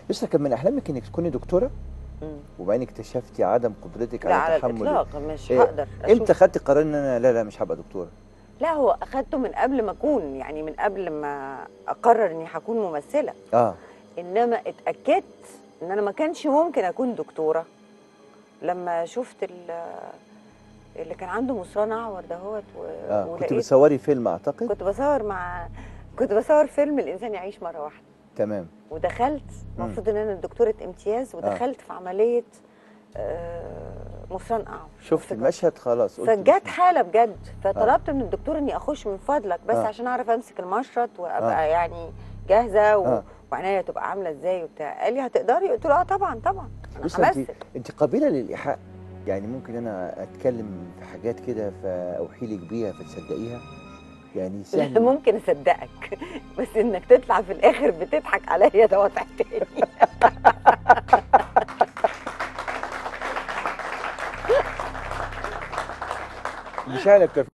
لسه كان من احلامك انك تكوني دكتوره مم. وبعدين اكتشفتي عدم قدرتك لا على على تحمل الاطلاق مش إيه، هقدر امتى أشوف. خدتي قرار ان انا لا لا مش هبقى دكتوره لا هو اخدته من قبل ما اكون يعني من قبل ما اقرر اني هكون ممثله اه انما اتاكدت ان انا ما كانش ممكن اكون دكتوره لما شفت ال- اللي كان عنده مصران اعور دهوت و... اه كنت ولقيت بتصوري فيلم اعتقد كنت بصور مع كنت بصور فيلم الانسان يعيش مره واحده تمام ودخلت المفروض ان انا دكتوره امتياز ودخلت في عمليه آه، مصران اعور شفت بس المشهد خلاص قلت فجت مش- حاله بجد فطلبت من الدكتور اني اخش من فضلك بس آه. عشان اعرف امسك المشرط وابقى آه. يعني جاهزه و... آه. وعناية تبقى عامله ازاي وبتاع قال لي هتقدري قلت له اه طبعا طبعا انا بصي انت همثل انت قابله للايحاء يعني ممكن انا اتكلم في حاجات كده فاوحي لك بيها فتصدقيها يعني سهل ممكن اصدقك بس انك تطلع في الاخر بتضحك عليا ده وضع تاني مش عارف